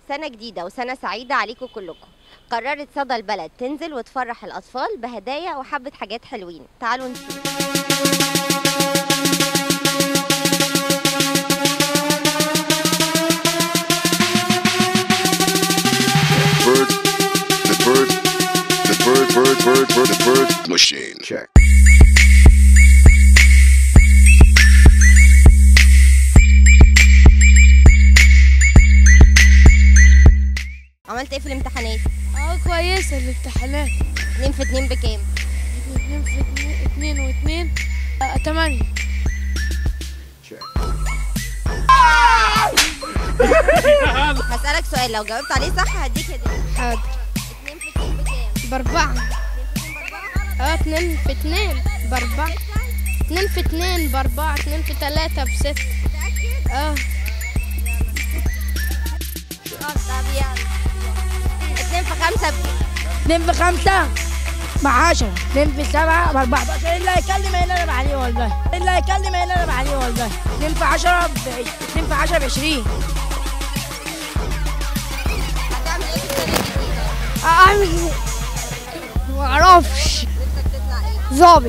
سنة جديدة وسنة سعيدة عليكم كلكم قررت صدى البلد تنزل وتفرح الأطفال بهدايا وحبة حاجات حلوين تعالوا نشوف bird, the bird, the bird, bird, bird, bird, the bird machine. Check. عملت ايه في الامتحانات؟ اه كويسة الامتحانات اتنين في اتنين بكام؟ اتنين في اتنين, اتنين واتنين آه تمانية هسألك سؤال لو جاوبت عليه صح هديك هدية حاضر اتنين في اتنين بكام؟ بأربعة اتنين في اتنين بأربعة؟ اه اتنين في اتنين بأربعة اتنين في اتنين بأربعة اتنين في تلاتة بستة متأكد؟ اه طب يلا اتنين في خمسة بكام؟ اتنين في خمسة مع عشرة اتنين في سبعة ب 14 إيه اللي هيكلم هنا أنا بعليه والله إيه اللي هيكلم هنا أنا بعليه والله اتنين في عشرة ب اتنين في عشرة بعشرين هتعمل ايه في السنة الجديدة؟ أعمل ايه؟ معرفش نفسك تطلع ايه؟ ظابط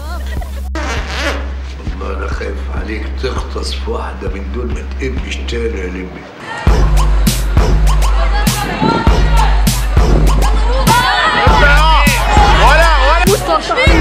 والله انا خايف عليك تغطس في واحده من دول ما تقبش تاني يا لمي مستشفى